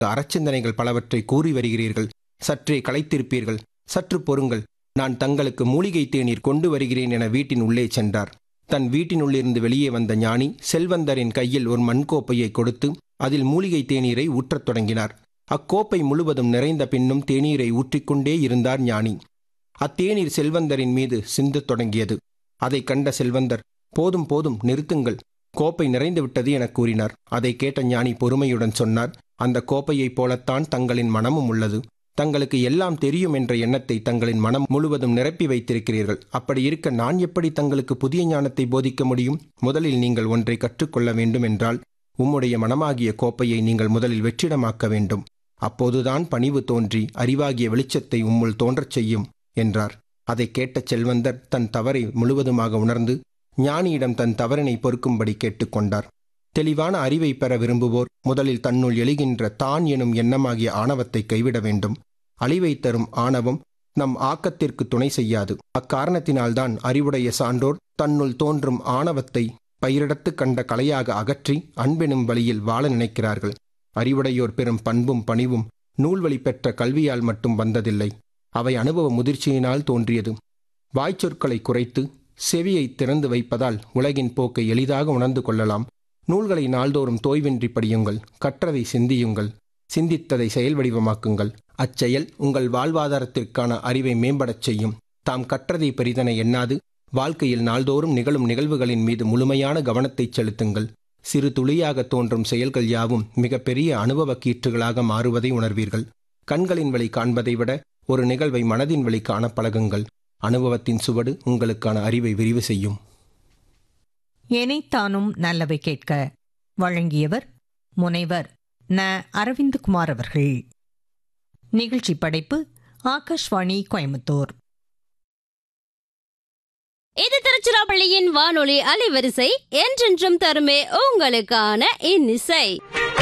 அறச்சிந்தனைகள் பலவற்றை கூறி வருகிறீர்கள் சற்றே களைத்திருப்பீர்கள் சற்று பொறுங்கள் நான் தங்களுக்கு மூலிகை தேநீர் கொண்டு வருகிறேன் என வீட்டின் உள்ளே சென்றார் தன் வீட்டினுள்ளிருந்து வெளியே வந்த ஞானி செல்வந்தரின் கையில் ஒரு மண்கோப்பையை கொடுத்து அதில் மூலிகை தேநீரை ஊற்றத் தொடங்கினார் அக்கோப்பை முழுவதும் நிறைந்த பின்னும் தேநீரை ஊற்றிக்கொண்டே இருந்தார் ஞானி அத்தேநீர் செல்வந்தரின் மீது சிந்தத் தொடங்கியது அதைக் கண்ட செல்வந்தர் போதும் போதும் நிறுத்துங்கள் கோப்பை நிறைந்து விட்டது என கூறினார் அதை கேட்ட ஞானி பொறுமையுடன் சொன்னார் அந்த கோப்பையைப் போலத்தான் தங்களின் மனமும் உள்ளது தங்களுக்கு எல்லாம் தெரியும் என்ற எண்ணத்தை தங்களின் மனம் முழுவதும் நிரப்பி வைத்திருக்கிறீர்கள் அப்படி இருக்க நான் எப்படி தங்களுக்கு புதிய ஞானத்தை போதிக்க முடியும் முதலில் நீங்கள் ஒன்றை கற்றுக்கொள்ள வேண்டும் என்றால் உம்முடைய மனமாகிய கோப்பையை நீங்கள் முதலில் வெற்றிடமாக்க வேண்டும் அப்போதுதான் பணிவு தோன்றி அறிவாகிய வெளிச்சத்தை உம்முள் தோன்றச் செய்யும் என்றார் அதை கேட்ட செல்வந்தர் தன் தவறை முழுவதுமாக உணர்ந்து ஞானியிடம் தன் தவறினை பொறுக்கும்படி கேட்டுக்கொண்டார் தெளிவான அறிவை பெற விரும்புவோர் முதலில் தன்னுள் எழுகின்ற தான் எனும் எண்ணமாகிய ஆணவத்தை கைவிட வேண்டும் அழிவை தரும் ஆணவம் நம் ஆக்கத்திற்கு துணை செய்யாது அக்காரணத்தினால்தான் அறிவுடைய சான்றோர் தன்னுள் தோன்றும் ஆணவத்தை பயிரிடத்து கண்ட கலையாக அகற்றி அன்பெனும் வழியில் வாழ நினைக்கிறார்கள் அறிவுடையோர் பெறும் பண்பும் பணிவும் நூல்வழி பெற்ற கல்வியால் மட்டும் வந்ததில்லை அவை அனுபவ முதிர்ச்சியினால் தோன்றியது வாய்ச்சொற்களை குறைத்து செவியை திறந்து வைப்பதால் உலகின் போக்கை எளிதாக உணர்ந்து கொள்ளலாம் நூல்களை நாள்தோறும் தோய்வின்றி படியுங்கள் கற்றதை சிந்தியுங்கள் சிந்தித்ததை செயல் வடிவமாக்குங்கள் அச்செயல் உங்கள் வாழ்வாதாரத்திற்கான அறிவை மேம்படச் செய்யும் தாம் கற்றதை பெரிதென எண்ணாது வாழ்க்கையில் நாள்தோறும் நிகழும் நிகழ்வுகளின் மீது முழுமையான கவனத்தை செலுத்துங்கள் சிறு துளியாக தோன்றும் செயல்கள் யாவும் மிகப்பெரிய அனுபவ கீற்றுகளாக மாறுவதை உணர்வீர்கள் கண்களின் வழி காண்பதை விட ஒரு நிகழ்வை மனதின் வழி காண பழகுங்கள் அனுபவத்தின் சுவடு உங்களுக்கான அறிவை விரிவு செய்யும் எனைத்தானும் நல்லவை கேட்க வழங்கியவர் முனைவர் ந அரவிந்தகுமார் அவர்கள் நிகழ்ச்சி படைப்பு ஆகாஷ்வாணி கோயம்புத்தூர் இது திருச்சிராப்பள்ளியின் வானொலி அலைவரிசை என்றென்றும் தருமே உங்களுக்கான இன்னிசை